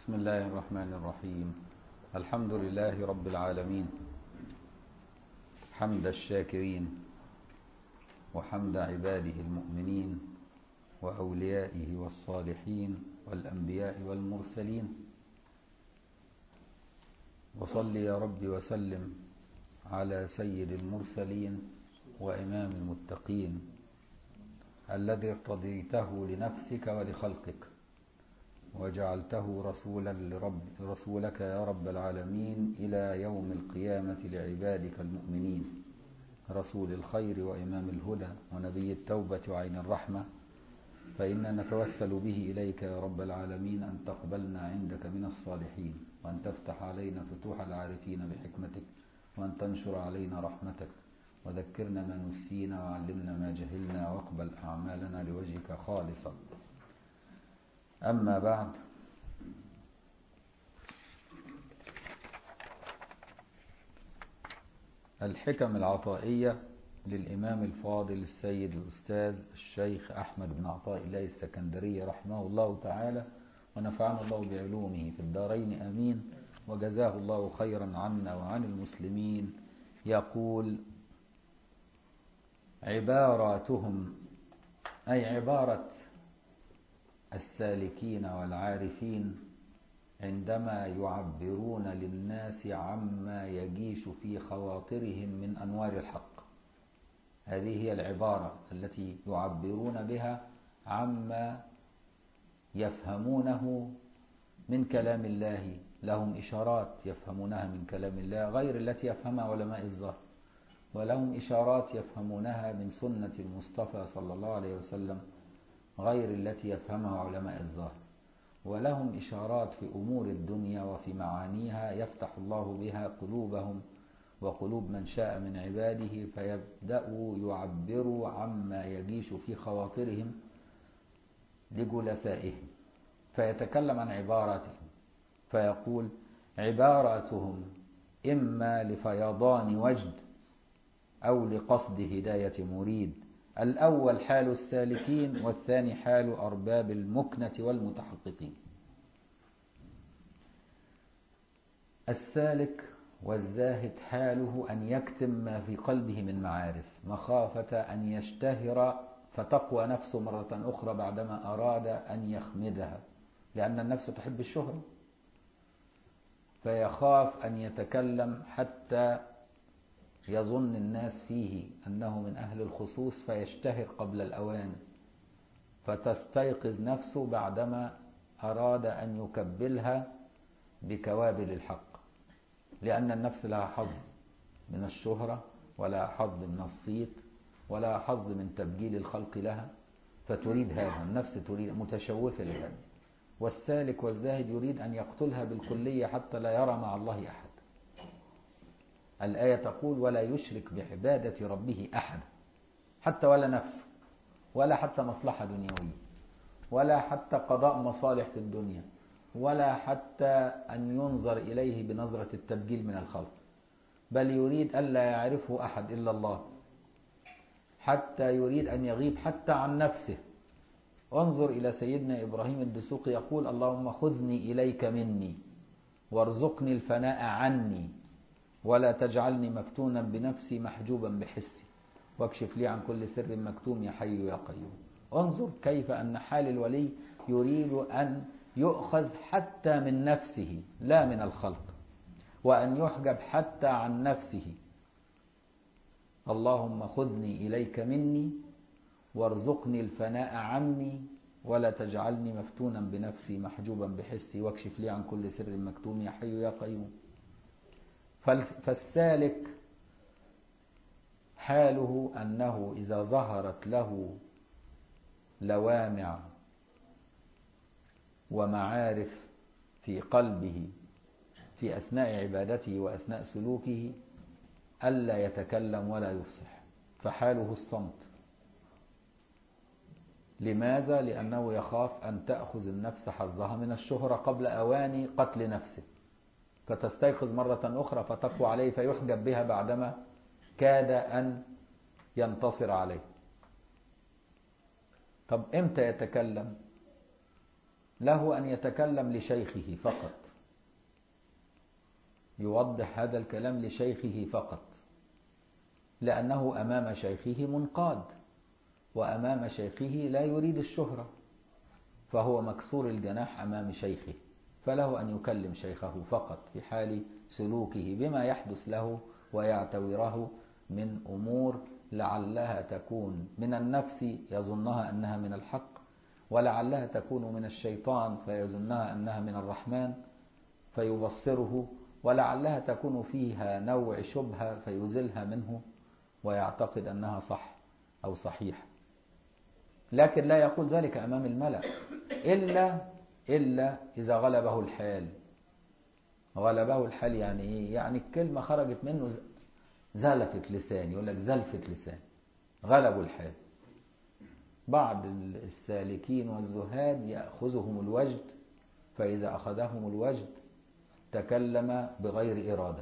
بسم الله الرحمن الرحيم الحمد لله رب العالمين حمد الشاكرين وحمد عباده المؤمنين وأوليائه والصالحين والأنبياء والمرسلين وصل يا رب وسلم على سيد المرسلين وإمام المتقين الذي ارتضيته لنفسك ولخلقك وجعلته رسولا لرب رسولك يا رب العالمين إلى يوم القيامة لعبادك المؤمنين رسول الخير وإمام الهدى ونبي التوبة وعين الرحمة فإنا نتوسل به إليك يا رب العالمين أن تقبلنا عندك من الصالحين وأن تفتح علينا فتوح العارفين بحكمتك وأن تنشر علينا رحمتك وذكرنا ما نسينا وعلمنا ما جهلنا واقبل أعمالنا لوجهك خالصا أما بعد الحكم العطائية للإمام الفاضل السيد الأستاذ الشيخ أحمد بن عطاء الله السكندري رحمه الله تعالى ونفعنا الله بعلومه في الدارين آمين وجزاه الله خيرا عنا وعن المسلمين يقول عباراتهم أي عبارة السالكين والعارفين عندما يعبرون للناس عما يجيش في خواطرهم من أنوار الحق هذه هي العبارة التي يعبرون بها عما يفهمونه من كلام الله لهم إشارات يفهمونها من كلام الله غير التي يفهمها علماء الظاهر ولهم إشارات يفهمونها من سنة المصطفى صلى الله عليه وسلم غير التي يفهمها علماء الظاهر ولهم إشارات في أمور الدنيا وفي معانيها يفتح الله بها قلوبهم وقلوب من شاء من عباده فيبدأوا يعبروا عما يجيش في خواطرهم لجلسائهم فيتكلم عن عباراتهم فيقول عباراتهم إما لفيضان وجد أو لقصد هداية مريد الأول حال السالكين والثاني حال أرباب المكنة والمتحققين السالك والزاهد حاله أن يكتم ما في قلبه من معارف مخافة أن يشتهر فتقوى نفسه مرة أخرى بعدما أراد أن يخمدها لأن النفس تحب الشهرة فيخاف أن يتكلم حتى يظن الناس فيه أنه من أهل الخصوص فيشتهر قبل الأوان فتستيقظ نفسه بعدما أراد أن يكبلها بكوابل الحق لأن النفس لها حظ من الشهرة ولا حظ من الصيت ولا حظ من تبجيل الخلق لها فتريد هذا النفس تريد متشوفة لهذا والسالك والزاهد يريد أن يقتلها بالكلية حتى لا يرى مع الله أحد الآية تقول ولا يشرك بعبادة ربه أحد حتى ولا نفسه ولا حتى مصلحة دنيوية ولا حتى قضاء مصالح في الدنيا ولا حتى أن ينظر إليه بنظرة التبجيل من الخلق بل يريد ألا يعرفه أحد إلا الله حتى يريد أن يغيب حتى عن نفسه انظر إلى سيدنا إبراهيم الدسوقي يقول اللهم خذني إليك مني وارزقني الفناء عني ولا تجعلني مفتونا بنفسي محجوبا بحسي واكشف لي عن كل سر مكتوم يا حي يا قيوم انظر كيف أن حال الولي يريد أن يؤخذ حتى من نفسه لا من الخلق وأن يحجب حتى عن نفسه اللهم خذني إليك مني وارزقني الفناء عني ولا تجعلني مفتونا بنفسي محجوبا بحسي واكشف لي عن كل سر مكتوم يا حي يا قيوم فالسالك حاله أنه إذا ظهرت له لوامع ومعارف في قلبه في أثناء عبادته وأثناء سلوكه ألا يتكلم ولا يفصح فحاله الصمت لماذا؟ لأنه يخاف أن تأخذ النفس حظها من الشهرة قبل أوان قتل نفسه فتستيقظ مرة أخرى فتقوى عليه فيحجب بها بعدما كاد أن ينتصر عليه طب إمتى يتكلم له أن يتكلم لشيخه فقط يوضح هذا الكلام لشيخه فقط لأنه أمام شيخه منقاد وأمام شيخه لا يريد الشهرة فهو مكسور الجناح أمام شيخه فله أن يكلم شيخه فقط في حال سلوكه بما يحدث له ويعتبره من أمور لعلها تكون من النفس يظنها أنها من الحق ولعلها تكون من الشيطان فيظنها أنها من الرحمن فيبصره ولعلها تكون فيها نوع شبهة فيزلها منه ويعتقد أنها صح أو صحيحة لكن لا يقول ذلك أمام الملأ إلا إلا إذا غلبه الحال غلبه الحال يعني إيه؟ يعني الكلمة خرجت منه زلفت لسان يقول لك زلفت لسان غلبوا الحال بعض السالكين والزهاد يأخذهم الوجد فإذا أخذهم الوجد تكلم بغير إرادة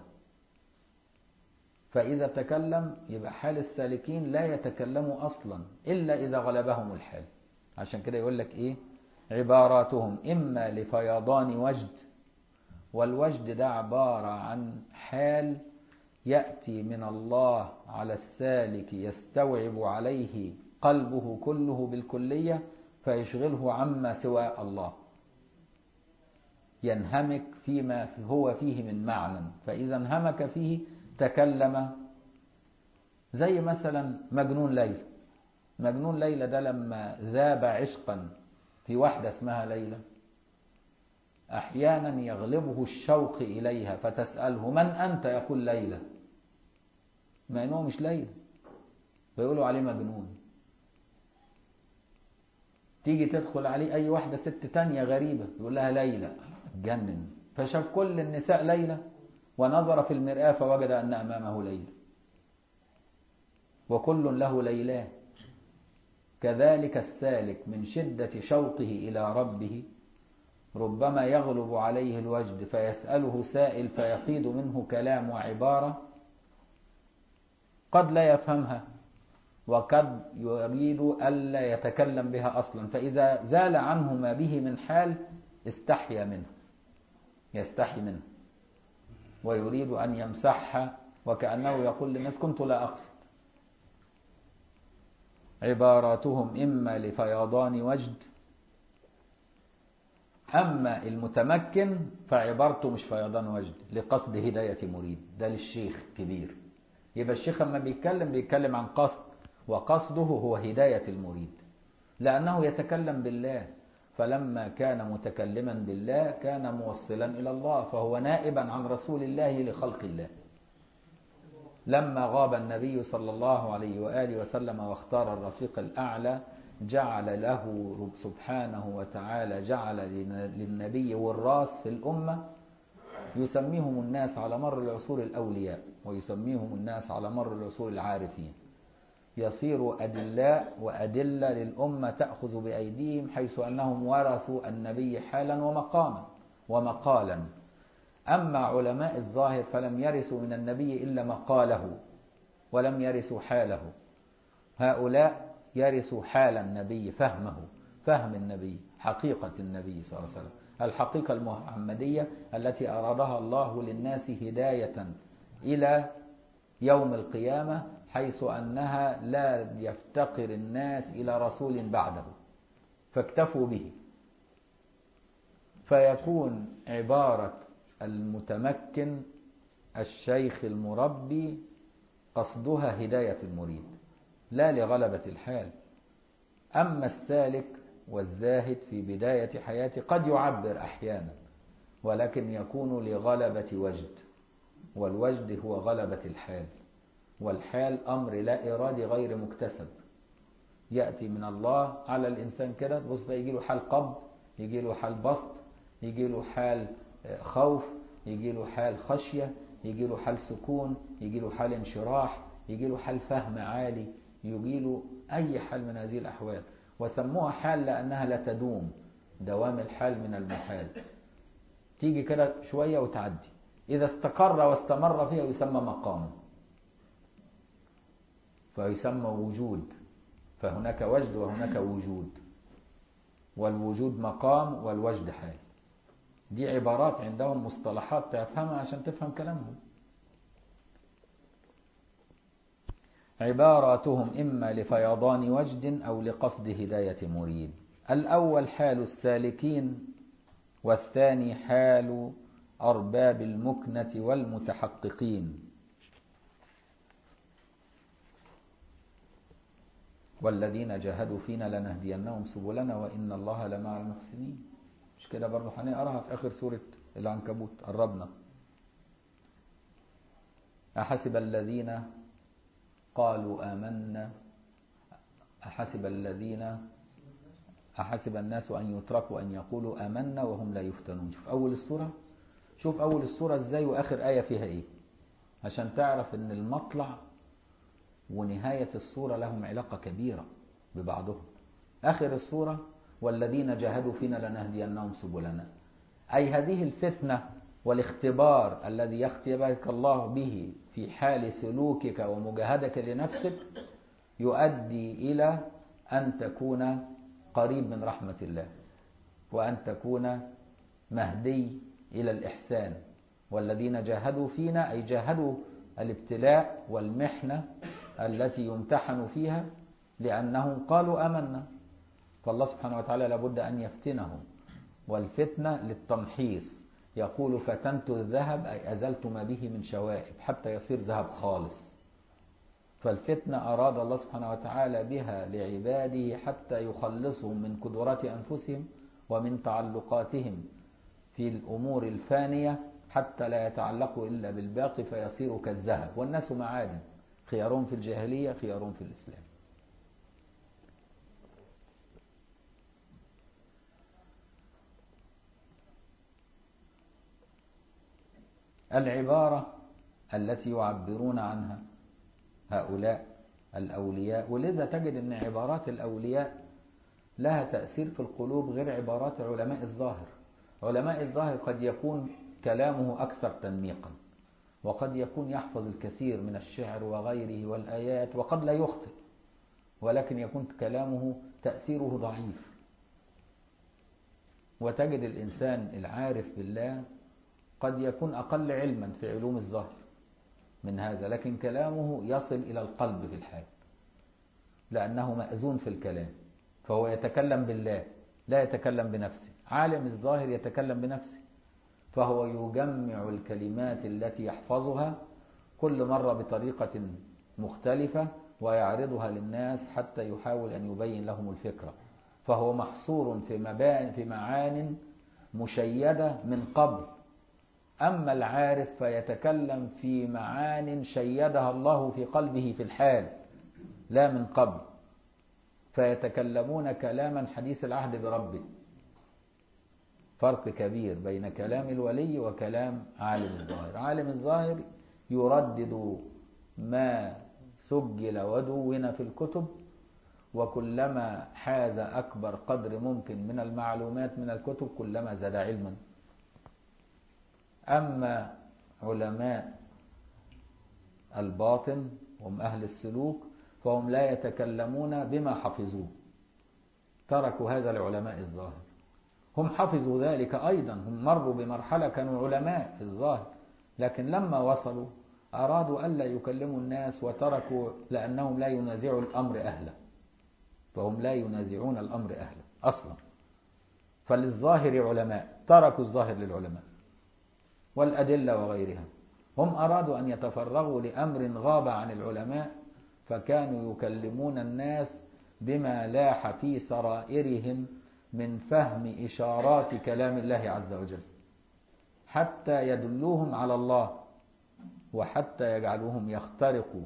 فإذا تكلم يبقى حال السالكين لا يتكلموا أصلا إلا إذا غلبهم الحال عشان كده يقول لك إيه عباراتهم إما لفيضان وجد والوجد ده عبارة عن حال يأتي من الله على السالك يستوعب عليه قلبه كله بالكلية فيشغله عما سوى الله ينهمك فيما هو فيه من معنى فإذا انهمك فيه تكلم زي مثلا مجنون ليلى مجنون ليلى ده لما ذاب عشقا في واحدة اسمها ليلى أحيانا يغلبه الشوق إليها فتسأله من أنت يقول ليلى مع أنه مش ليلى فيقولوا عليه مجنون تيجي تدخل عليه أي واحدة ست تانية غريبة يقول لها ليلى اتجنن فشاف كل النساء ليلى ونظر في المرآة فوجد أن أمامه ليلى وكل له ليلاه كذلك السالك من شدة شوقه إلى ربه ربما يغلب عليه الوجد فيسأله سائل فيفيض منه كلام وعبارة قد لا يفهمها وقد يريد ألا يتكلم بها أصلا فإذا زال عنه ما به من حال استحيا منه يستحي منه ويريد أن يمسحها وكأنه يقول للناس كنت لا أقصد عباراتهم إما لفيضان وجد أما المتمكن فعبارته مش فيضان وجد لقصد هداية مريد ده للشيخ كبير يبقى الشيخ لما بيتكلم بيتكلم عن قصد وقصده هو هداية المريد لأنه يتكلم بالله فلما كان متكلما بالله كان موصلا إلى الله فهو نائبا عن رسول الله لخلق الله لما غاب النبي صلى الله عليه وآله وسلم واختار الرفيق الأعلى جعل له سبحانه وتعالى جعل للنبي والراس في الأمة يسميهم الناس على مر العصور الأولياء ويسميهم الناس على مر العصور العارفين يصير أدلاء وأدلة للأمة تأخذ بأيديهم حيث أنهم ورثوا النبي حالا ومقاما ومقالا أما علماء الظاهر فلم يرثوا من النبي إلا مقاله ولم يرثوا حاله هؤلاء يرثوا حال النبي فهمه فهم النبي حقيقة النبي صلى الله عليه وسلم الحقيقة المحمدية التي أرادها الله للناس هداية إلى يوم القيامة حيث أنها لا يفتقر الناس إلى رسول بعده فاكتفوا به فيكون عبارة المتمكن الشيخ المربي قصدها هداية المريد لا لغلبة الحال أما السالك والزاهد في بداية حياته قد يعبر أحيانا ولكن يكون لغلبة وجد والوجد هو غلبة الحال والحال أمر لا إرادي غير مكتسب يأتي من الله على الإنسان كده بص يجي له حال قبض يجي له حال بسط يجي له حال خوف يجي له حال خشية يجي له حال سكون يجي له حال انشراح يجي له حال فهم عالي يجي له أي حال من هذه الأحوال وسموها حال لأنها لا تدوم دوام الحال من المحال تيجي كده شوية وتعدي إذا استقر واستمر فيها يسمى مقام فيسمى وجود فهناك وجد وهناك وجود والوجود مقام والوجد حال دي عبارات عندهم مصطلحات تفهمها عشان تفهم كلامهم عباراتهم إما لفيضان وجد أو لقصد هداية مريد الأول حال السالكين والثاني حال أرباب المكنة والمتحققين والذين جاهدوا فينا لنهدينهم سبلنا وإن الله لمع المحسنين مش كده برضه هنقراها في آخر سورة العنكبوت قربنا أحسب الذين قالوا آمنا أحسب الذين أحسب الناس أن يتركوا أن يقولوا آمنا وهم لا يفتنون شوف أول السورة شوف أول السورة إزاي وآخر آية فيها إيه عشان تعرف إن المطلع ونهاية السورة لهم علاقة كبيرة ببعضهم آخر السورة والذين جاهدوا فينا لنهدينهم سبلنا أي هذه الفتنة والاختبار الذي يختبرك الله به في حال سلوكك ومجاهدك لنفسك يؤدي إلى أن تكون قريب من رحمة الله وأن تكون مهدي إلى الإحسان والذين جاهدوا فينا أي جاهدوا الابتلاء والمحنة التي يمتحن فيها لأنهم قالوا آمنا فالله سبحانه وتعالى لابد أن يفتنهم والفتنة للتمحيص يقول فتنت الذهب أي أزلت ما به من شوائب حتى يصير ذهب خالص فالفتنة أراد الله سبحانه وتعالى بها لعباده حتى يخلصهم من قدرات أنفسهم ومن تعلقاتهم في الأمور الفانية حتى لا يتعلقوا إلا بالباقي فيصيروا كالذهب والناس معادن خيارهم في الجاهلية خيارهم في الإسلام العبارة التي يعبرون عنها هؤلاء الأولياء ولذا تجد أن عبارات الأولياء لها تأثير في القلوب غير عبارات علماء الظاهر علماء الظاهر قد يكون كلامه أكثر تنميقا وقد يكون يحفظ الكثير من الشعر وغيره والآيات وقد لا يخطئ ولكن يكون كلامه تأثيره ضعيف وتجد الإنسان العارف بالله قد يكون أقل علما في علوم الظاهر من هذا لكن كلامه يصل إلى القلب في الحال لأنه مأذون في الكلام فهو يتكلم بالله لا يتكلم بنفسه عالم الظاهر يتكلم بنفسه فهو يجمع الكلمات التي يحفظها كل مرة بطريقة مختلفة ويعرضها للناس حتى يحاول أن يبين لهم الفكرة فهو محصور في, مبان في معان مشيدة من قبل أما العارف فيتكلم في معان شيدها الله في قلبه في الحال لا من قبل فيتكلمون كلاما حديث العهد بربه فرق كبير بين كلام الولي وكلام عالم الظاهر عالم الظاهر يردد ما سجل ودون في الكتب وكلما حاز أكبر قدر ممكن من المعلومات من الكتب كلما زاد علما أما علماء الباطن هم أهل السلوك فهم لا يتكلمون بما حفظوه تركوا هذا لعلماء الظاهر هم حفظوا ذلك أيضا هم مروا بمرحلة كانوا علماء في الظاهر لكن لما وصلوا أرادوا ألا يكلموا الناس وتركوا لأنهم لا ينازعوا الأمر أهله فهم لا ينازعون الأمر أهله أصلا فللظاهر علماء تركوا الظاهر للعلماء والأدلة وغيرها هم أرادوا أن يتفرغوا لأمر غاب عن العلماء فكانوا يكلمون الناس بما لاح في سرائرهم من فهم إشارات كلام الله عز وجل حتى يدلوهم على الله وحتى يجعلوهم يخترقوا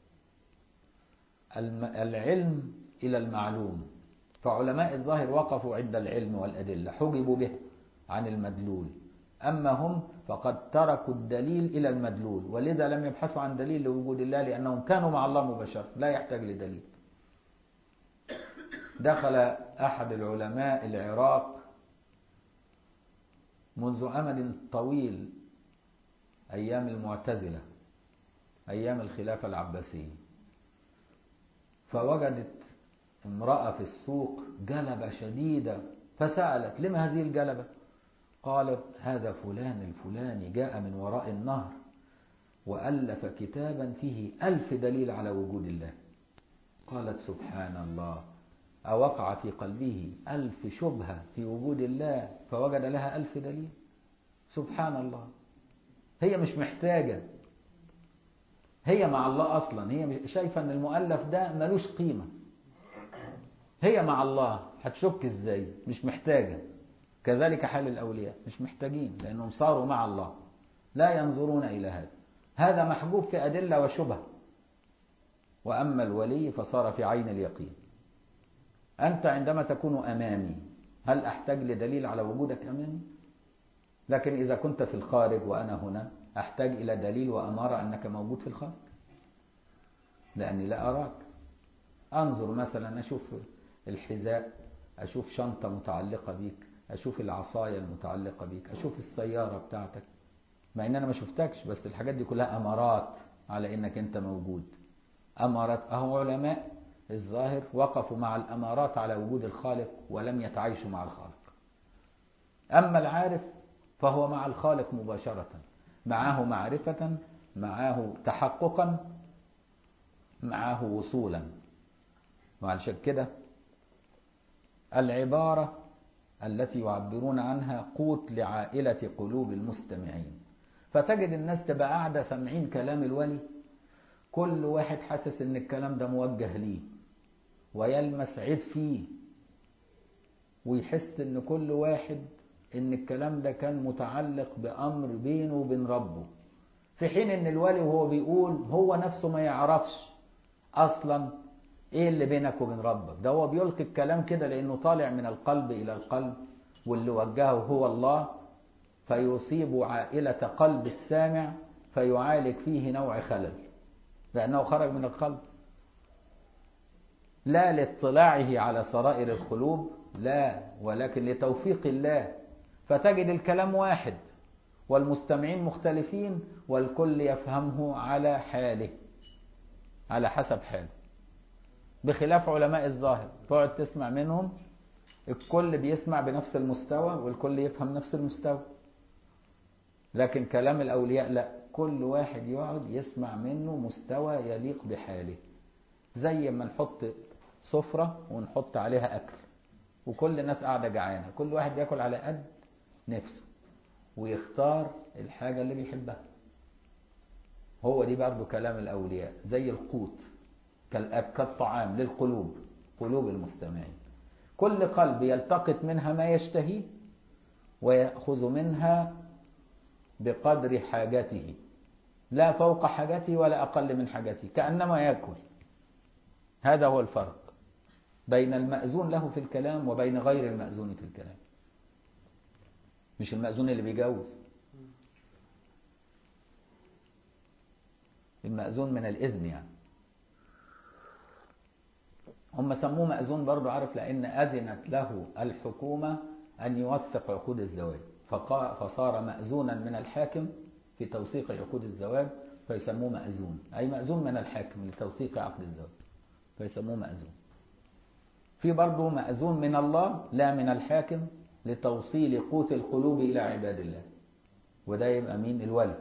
العلم إلى المعلوم فعلماء الظاهر وقفوا عند العلم والأدلة حجبوا به عن المدلول أما هم فقد تركوا الدليل إلى المدلول ولذا لم يبحثوا عن دليل لوجود الله لأنهم كانوا مع الله مباشرة لا يحتاج لدليل دخل أحد العلماء العراق منذ أمد طويل أيام المعتزلة أيام الخلافة العباسية فوجدت امرأة في السوق جلبة شديدة فسألت لما هذه الجلبة قالت هذا فلان الفلاني جاء من وراء النهر وألف كتابا فيه ألف دليل على وجود الله قالت سبحان الله أوقع في قلبه ألف شبهة في وجود الله فوجد لها ألف دليل سبحان الله هي مش محتاجة هي مع الله أصلا هي شايفة أن المؤلف ده ملوش قيمة هي مع الله هتشك ازاي مش محتاجة كذلك حال الأولياء مش محتاجين لأنهم صاروا مع الله لا ينظرون إلى هذا هذا محجوب في أدلة وشبه وأما الولي فصار في عين اليقين أنت عندما تكون أمامي هل أحتاج لدليل على وجودك أمامي لكن إذا كنت في الخارج وأنا هنا أحتاج إلى دليل وأمارة أنك موجود في الخارج لأني لا أراك أنظر مثلا أشوف الحذاء أشوف شنطة متعلقة بيك أشوف العصاية المتعلقة بيك أشوف السيارة بتاعتك مع إن أنا ما شفتكش بس الحاجات دي كلها أمارات على إنك أنت موجود أمارات أهو علماء الظاهر وقفوا مع الأمارات على وجود الخالق ولم يتعايشوا مع الخالق أما العارف فهو مع الخالق مباشرة معه معرفة معه تحققا معه وصولا وعلشان كده العبارة التي يعبرون عنها قوت لعائلة قلوب المستمعين فتجد الناس تبقى قاعدة سامعين كلام الولي كل واحد حاسس ان الكلام ده موجه ليه ويلمس عيب فيه ويحس ان كل واحد ان الكلام ده كان متعلق بامر بينه وبين ربه في حين ان الولي وهو بيقول هو نفسه ما يعرفش اصلا ايه اللي بينك وبين ربك ده هو بيلقي الكلام كده لانه طالع من القلب الى القلب واللي وجهه هو الله فيصيب عائلة قلب السامع فيعالج فيه نوع خلل لأنه خرج من القلب لا لاطلاعه على سرائر القلوب لا ولكن لتوفيق الله فتجد الكلام واحد والمستمعين مختلفين والكل يفهمه على حاله على حسب حاله بخلاف علماء الظاهر تقعد تسمع منهم الكل بيسمع بنفس المستوى والكل يفهم نفس المستوى لكن كلام الأولياء لا كل واحد يقعد يسمع منه مستوى يليق بحاله زي ما نحط سفرة ونحط عليها أكل وكل الناس قاعدة جعانة كل واحد بياكل على قد نفسه ويختار الحاجة اللي بيحبها هو دي برضو كلام الأولياء زي القوت كالطعام للقلوب قلوب المستمعين كل قلب يلتقط منها ما يشتهيه ويأخذ منها بقدر حاجته لا فوق حاجته ولا أقل من حاجته كأنما يأكل هذا هو الفرق بين المأذون له في الكلام وبين غير المأذون في الكلام مش المأذون اللي بيجوز المأذون من الإذن يعني هم سموه مأذون برضه عارف لأن أذنت له الحكومة أن يوثق عقود الزواج فصار مأذونا من الحاكم في توثيق عقود الزواج فيسموه مأذون أي مأذون من الحاكم لتوثيق عقد الزواج فيسموه مأذون في برضه مأذون من الله لا من الحاكم لتوصيل قوت القلوب إلى عباد الله وده يبقى مين الولي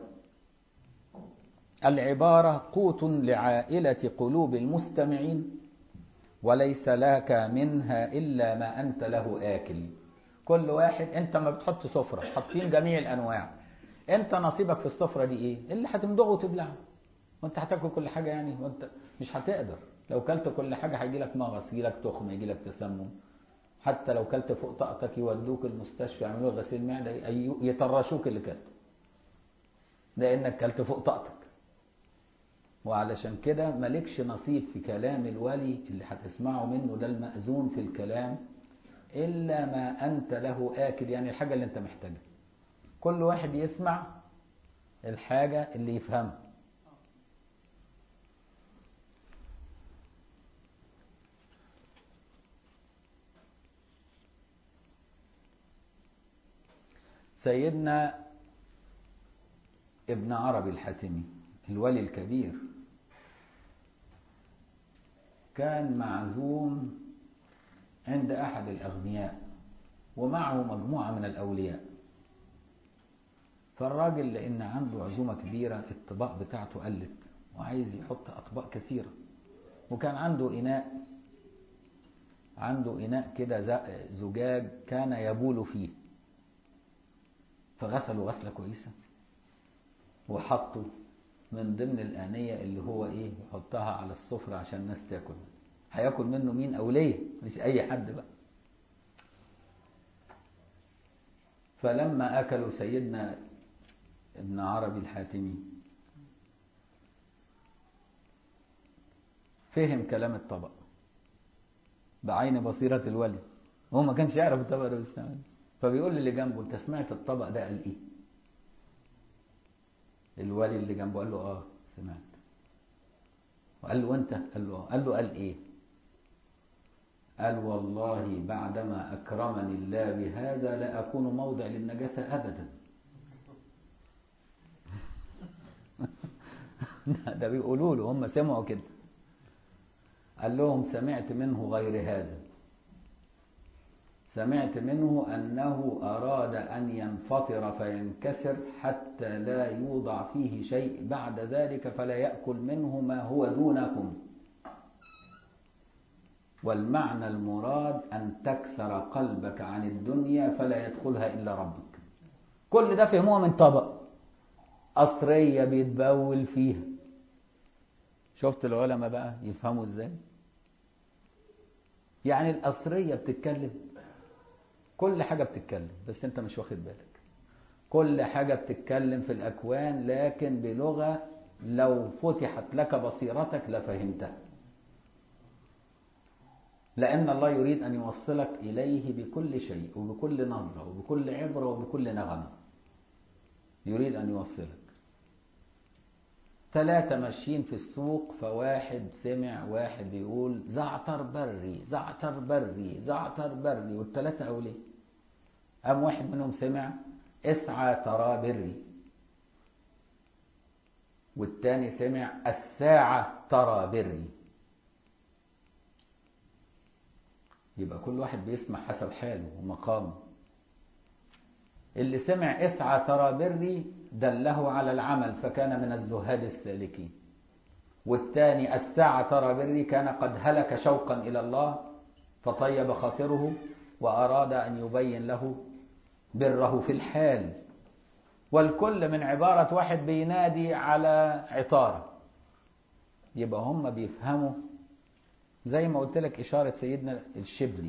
العبارة قوت لعائلة قلوب المستمعين وليس لك منها إلا ما أنت له آكل كل واحد أنت ما بتحط سفرة حاطين جميع الأنواع أنت نصيبك في السفرة دي إيه اللي هتمضغه وتبلعه وأنت هتاكل كل حاجة يعني وأنت مش هتقدر لو كلت كل حاجة هيجي لك مغص يجي لك تخم يجي لك تسمم حتى لو كلت فوق طاقتك يودوك المستشفى يعملوا غسيل معدة يطرشوك اللي كلته لأنك كلت فوق طاقتك وعلشان كده مالكش نصيب في كلام الولي اللي هتسمعه منه ده المأذون في الكلام إلا ما أنت له آكل يعني الحاجة اللي أنت محتاجها كل واحد يسمع الحاجة اللي يفهمها سيدنا ابن عربي الحاتمي الولي الكبير كان معزوم عند أحد الأغنياء ومعه مجموعة من الأولياء فالراجل لأن عنده عزومة كبيرة الطباق بتاعته قلت وعايز يحط أطباق كثيرة وكان عنده إناء عنده إناء كده زجاج كان يبول فيه فغسله غسلة كويسة وحطه من ضمن الآنية اللي هو إيه يحطها على السفرة عشان الناس تاكل هياكل منه مين أولية مش أي حد بقى فلما أكلوا سيدنا ابن عربي الحاتمي فهم كلام الطبق بعين بصيرة الولي هو ما كانش يعرف الطبق ده بيستعمل فبيقول للي جنبه انت سمعت الطبق ده قال ايه الولي اللي جنبه قال له اه سمعت وقال له وانت قال له اه قال له قال ايه قال والله بعدما اكرمني الله بهذا لا اكون موضع للنجاسه ابدا ده بيقولوا له هم سمعوا كده قال لهم سمعت منه غير هذا سمعت منه أنه أراد أن ينفطر فينكسر حتى لا يوضع فيه شيء بعد ذلك فلا يأكل منه ما هو دونكم والمعنى المراد أن تكسر قلبك عن الدنيا فلا يدخلها إلا ربك كل ده فهموه من طبق قصرية بيتبول فيها شفت العلماء بقى يفهموا ازاي يعني القصرية بتتكلم كل حاجة بتتكلم بس انت مش واخد بالك كل حاجة بتتكلم في الأكوان لكن بلغة لو فتحت لك بصيرتك لفهمتها لأن الله يريد أن يوصلك إليه بكل شيء وبكل نظرة وبكل عبرة وبكل نغمة يريد أن يوصلك ثلاثة ماشيين في السوق فواحد سمع واحد يقول زعتر بري زعتر بري زعتر بري والثلاثة أوليه قام واحد منهم سمع اسعى ترى بري والتاني سمع الساعة ترى بري يبقى كل واحد بيسمع حسب حاله ومقامه اللي سمع اسعى ترى بري دله على العمل فكان من الزهاد السالكين والثاني الساعة ترى بري كان قد هلك شوقا إلى الله فطيب خاطره وأراد أن يبين له بره في الحال والكل من عبارة واحد بينادي على عطارة يبقى هم بيفهموا زي ما قلت لك إشارة سيدنا الشبلي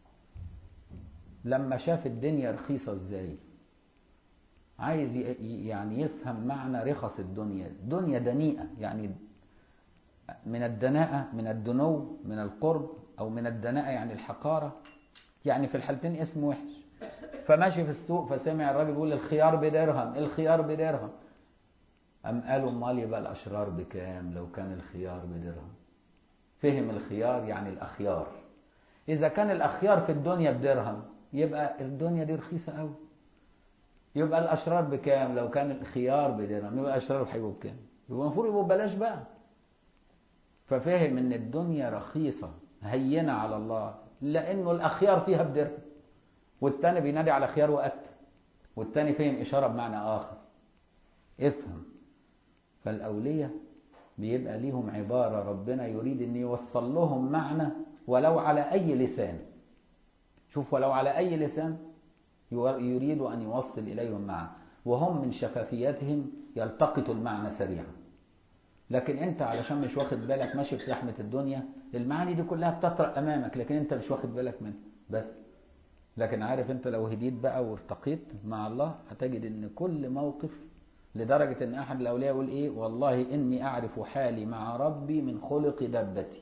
لما شاف الدنيا رخيصة ازاي عايز يعني يفهم معنى رخص الدنيا دنيا دنيئة يعني من الدناءة من الدنو من القرب أو من الدناءة يعني الحقارة يعني في الحالتين اسم وحش فماشي في السوق فسمع الراجل يقول الخيار بدرهم الخيار بدرهم أم قالوا امال يبقى الأشرار بكام لو كان الخيار بدرهم فهم الخيار يعني الأخيار إذا كان الأخيار في الدنيا بدرهم يبقى الدنيا دي رخيصة قوي يبقى الأشرار بكام لو كان الخيار بدرهم يبقى الأشرار هيبقوا بكام يبقى المفروض يبقوا ببلاش بقى ففهم ان الدنيا رخيصة هينة على الله لانه الاخيار فيها بدرهم والتاني بينادي على خيار وقت والتاني فهم اشارة بمعنى اخر افهم فالاولية بيبقى ليهم عبارة ربنا يريد ان يوصل لهم معنى ولو على اي لسان شوف ولو على اي لسان يريد ان يوصل اليهم معنى وهم من شفافيتهم يلتقطوا المعنى سريعا لكن انت علشان مش واخد بالك ماشي في زحمة الدنيا المعاني دي كلها بتطرق امامك لكن انت مش واخد بالك منها بس لكن عارف انت لو هديت بقى وارتقيت مع الله هتجد ان كل موقف لدرجة ان احد الاولياء يقول ايه والله اني اعرف حالي مع ربي من خلق دبتي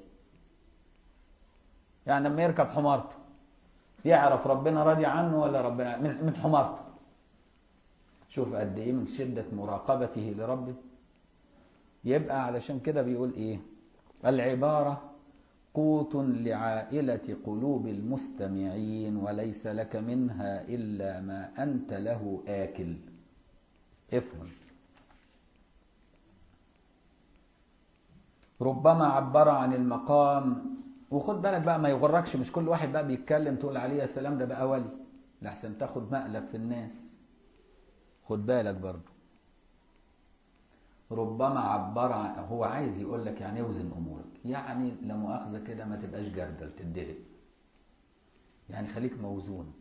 يعني لما يركب حمارته يعرف ربنا راضي عنه ولا ربنا من من حمارته شوف قد ايه من شدة مراقبته لربه يبقى علشان كده بيقول ايه العبارة قوت لعائلة قلوب المستمعين وليس لك منها إلا ما أنت له آكل افهم ربما عبر عن المقام وخد بالك بقى ما يغركش مش كل واحد بقى بيتكلم تقول عليه يا سلام ده بقى ولي لحسن تاخد مقلب في الناس خد بالك برضه ربما عبر عن هو عايز يقول لك يعني اوزن امورك يعني لا مؤاخذه كده ما تبقاش جردل تدلق يعني خليك موزون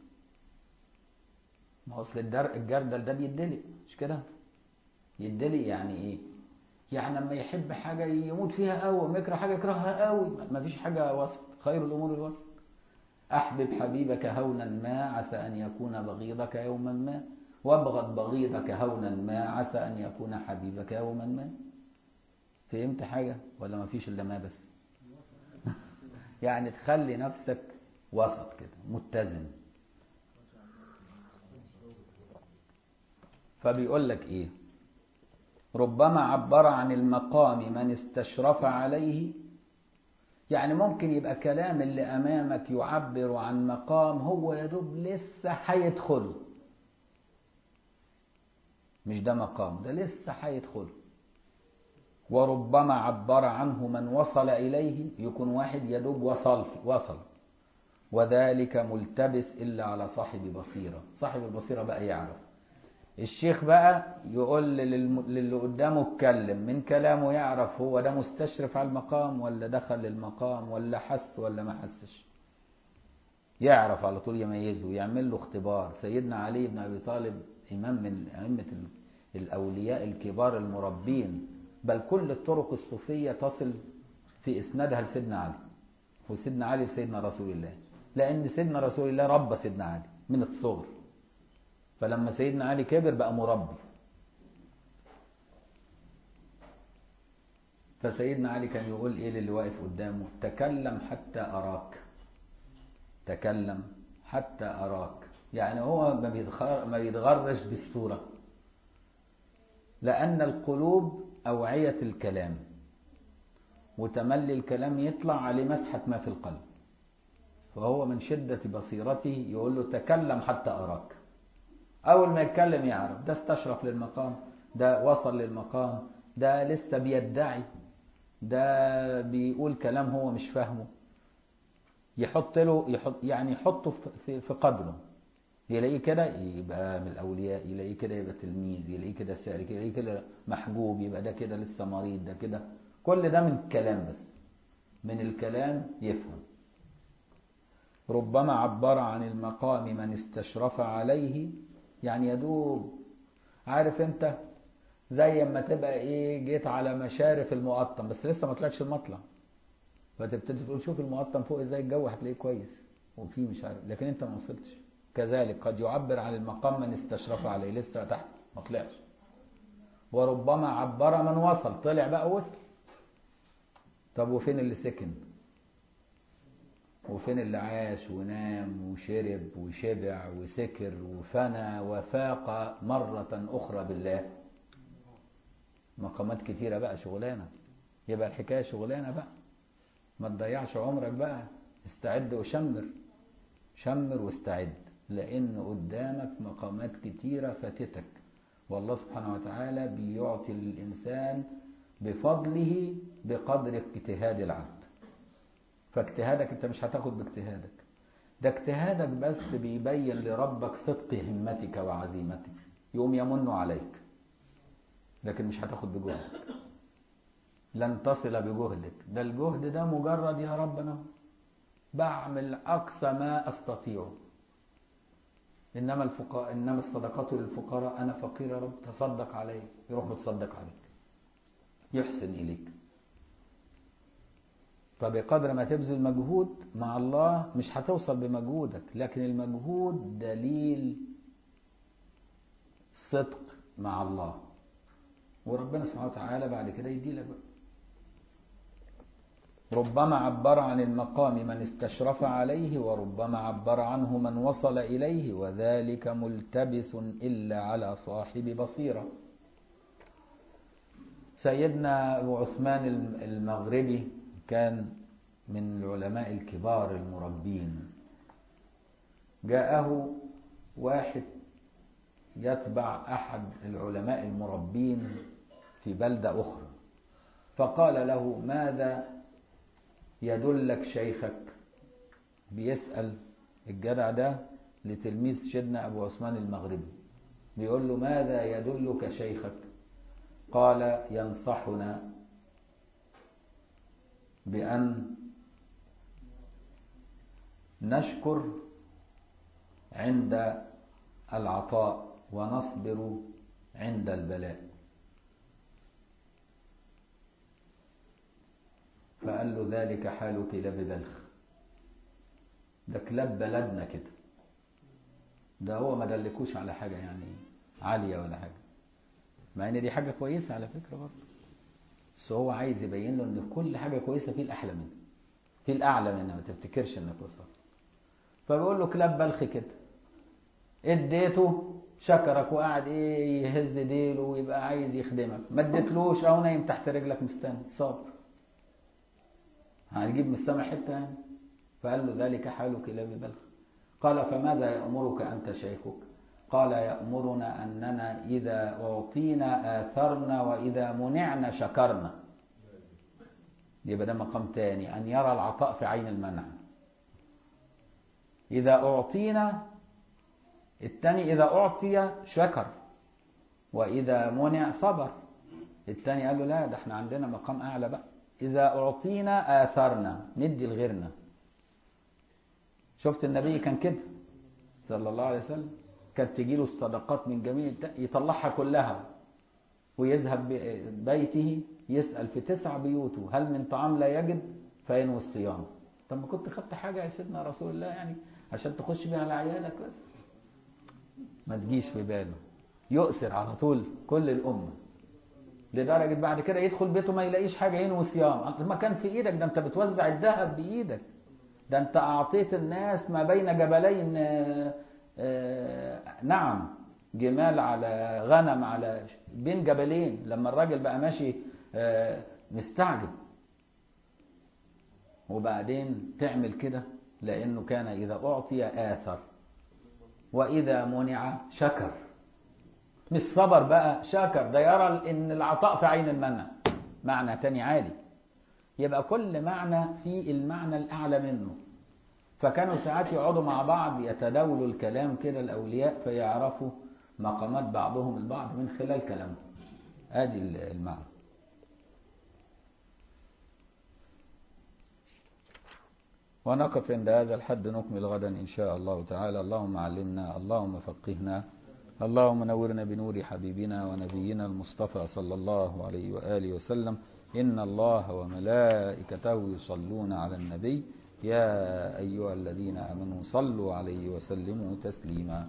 ما هو اصل الدر- الجردل ده بيدلق مش كده يدلق يعني ايه يعني لما يحب حاجه يموت فيها قوي وما يكره حاجه يكرهها قوي ما فيش حاجه وسط خير الامور الوسط احبب حبيبك هونا ما عسى ان يكون بغيضك يوما ما وابغض بغيضك هونا ما عسى ان يكون حبيبك يوما ما فهمت حاجه ولا ما فيش الا ما بس يعني تخلي نفسك وسط كده متزن فبيقول لك ايه ربما عبر عن المقام من استشرف عليه يعني ممكن يبقى كلام اللي امامك يعبر عن مقام هو يا دوب لسه هيدخل مش ده مقام ده لسه هيدخل وربما عبر عنه من وصل اليه يكون واحد يا دوب وصل وصل وذلك ملتبس الا على صاحب بصيره صاحب البصيره بقى يعرف الشيخ بقى يقول للم- للي قدامه اتكلم من كلامه يعرف هو ده مستشرف على المقام ولا دخل للمقام ولا حس ولا ما حسش يعرف على طول يميزه يعمل له اختبار سيدنا علي بن ابي طالب امام من ائمه ال- الاولياء الكبار المربين بل كل الطرق الصوفيه تصل في اسنادها لسيدنا علي وسيدنا علي لسيدنا رسول الله لان سيدنا رسول الله ربى سيدنا علي من الصغر فلما سيدنا علي كبر بقى مربي فسيدنا علي كان يقول ايه للي واقف قدامه تكلم حتى اراك تكلم حتى اراك يعني هو ما بيتخر- ما بيتغرش بالصوره لان القلوب اوعيه الكلام وتملي الكلام يطلع عليه مسحه ما في القلب فهو من شده بصيرته يقول له تكلم حتى اراك أول ما يتكلم يعرف ده استشرف للمقام ده وصل للمقام ده لسه بيدعي ده بيقول كلام هو مش فاهمه يحط له يحط يعني يحطه في- في في قدره يلاقيه كده يبقى من الأولياء يلاقيه كده يبقى تلميذ يلاقيه كده سالك يلاقيه كده محجوب يبقى ده كده لسه مريض ده كده كل ده من الكلام بس من الكلام يفهم ربما عبر عن المقام من استشرف عليه يعني يدوب عارف انت زي اما تبقى ايه جيت على مشارف المقطم بس لسه ما طلعتش المطلع فتبتدي تقول شوف المقطم فوق ازاي الجو هتلاقيه كويس وفي مش عارف لكن انت ما وصلتش كذلك قد يعبر عن المقام من استشرف عليه لسه تحت ما طلعش وربما عبر من وصل طلع بقى وصل طب وفين اللي سكن وفين اللي عاش ونام وشرب وشبع وسكر وفنى وفاق مرة أخرى بالله مقامات كتيرة بقى شغلانة يبقى الحكاية شغلانة بقى ما تضيعش عمرك بقى استعد وشمر شمر واستعد لأن قدامك مقامات كتيرة فاتتك والله سبحانه وتعالى بيعطي الإنسان بفضله بقدر اجتهاد العبد فاجتهادك انت مش هتاخد باجتهادك ده اجتهادك بس بيبين لربك صدق همتك وعزيمتك يقوم يمن عليك لكن مش هتاخد بجهدك لن تصل بجهدك ده الجهد ده مجرد يا رب انا بعمل اقصى ما استطيع انما الفقراء انما الصدقات للفقراء انا فقير يا رب تصدق علي يروح متصدق عليك يحسن اليك فبقدر ما تبذل مجهود مع الله مش هتوصل بمجهودك لكن المجهود دليل صدق مع الله وربنا سبحانه وتعالى بعد كده يديلك بقى ربما عبر عن المقام من استشرف عليه وربما عبر عنه من وصل إليه وذلك ملتبس إلا على صاحب بصيرة سيدنا أبو عثمان المغربي كان من العلماء الكبار المربين جاءه واحد يتبع أحد العلماء المربين في بلدة أخرى فقال له ماذا يدلك شيخك بيسأل الجدع ده لتلميذ سيدنا أبو عثمان المغربي بيقول له ماذا يدلك شيخك قال ينصحنا بأن نشكر عند العطاء ونصبر عند البلاء فقال له ذلك حال كلاب بلخ ده كلاب بلدنا كده ده هو ما دلكوش على حاجة يعني عالية ولا حاجة مع ان دي حاجة كويسة على فكرة برضه بس هو عايز يبين له ان كل حاجة كويسة في الأحلى منها في الأعلى منها ما تفتكرش انك وصلت فبيقول له كلاب بلخ كده اديته شكرك وقعد ايه يهز ديله ويبقى عايز يخدمك ما اديتلوش اهو نايم تحت رجلك مستني صابر هنجيب من السماء حته يعني فقال له ذلك حال كلاب بلخ قال فماذا يأمرك أنت شيخك قال يأمرنا أننا إذا أعطينا آثرنا وإذا منعنا شكرنا يبقى ده مقام تاني أن يرى العطاء في عين المنع إذا أعطينا التاني إذا أعطي شكر وإذا منع صبر التاني قال له لا ده احنا عندنا مقام أعلى بقى إذا أعطينا آثرنا ندي لغيرنا شفت النبي كان كده صلى الله عليه وسلم كانت تجيله الصدقات من جميع يطلعها كلها ويذهب بيته يسأل في تسع بيوته هل من طعام لا يجد فينوي الصيام طب ما كنت خدت حاجة يا سيدنا رسول الله يعني عشان تخش بيها على عيالك بس ما تجيش في باله يؤثر على طول كل الأمة لدرجة بعد كده يدخل بيته ما يلاقيش حاجة ينوي صيام ما كان في إيدك ده أنت بتوزع الذهب بإيدك ده أنت أعطيت الناس ما بين جبلين آآ آآ نعم جمال على غنم على بين جبلين لما الراجل بقى ماشي مستعجب وبعدين تعمل كده لأنه كان إذا أعطي آثر وإذا منع شكر مش صبر بقى شكر ده يرى ان العطاء في عين المنع معنى تاني عالي يبقى كل معنى في المعنى الأعلى منه فكانوا ساعات يقعدوا مع بعض يتداولوا الكلام كده الأولياء فيعرفوا مقامات بعضهم البعض من خلال كلامهم ادي المعنى ونقف عند هذا الحد نكمل غدا إن شاء الله تعالى اللهم علمنا اللهم فقهنا اللهم نورنا بنور حبيبنا ونبينا المصطفى صلى الله عليه وآله وسلم إن الله وملائكته يصلون على النبي يا أيها الذين آمنوا صلوا عليه وسلموا تسليما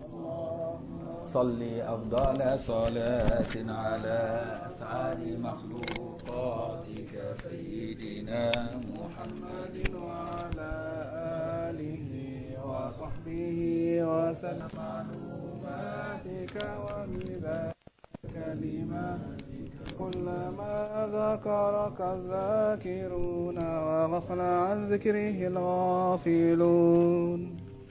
صل أفضل صلاة على أسعد مخلوقاتك سيدنا محمد وعلى آله وصحبه وسلم معلوماتك ومداد كلماتك كلما ذكرك الذاكرون وغفل عن ذكره الغافلون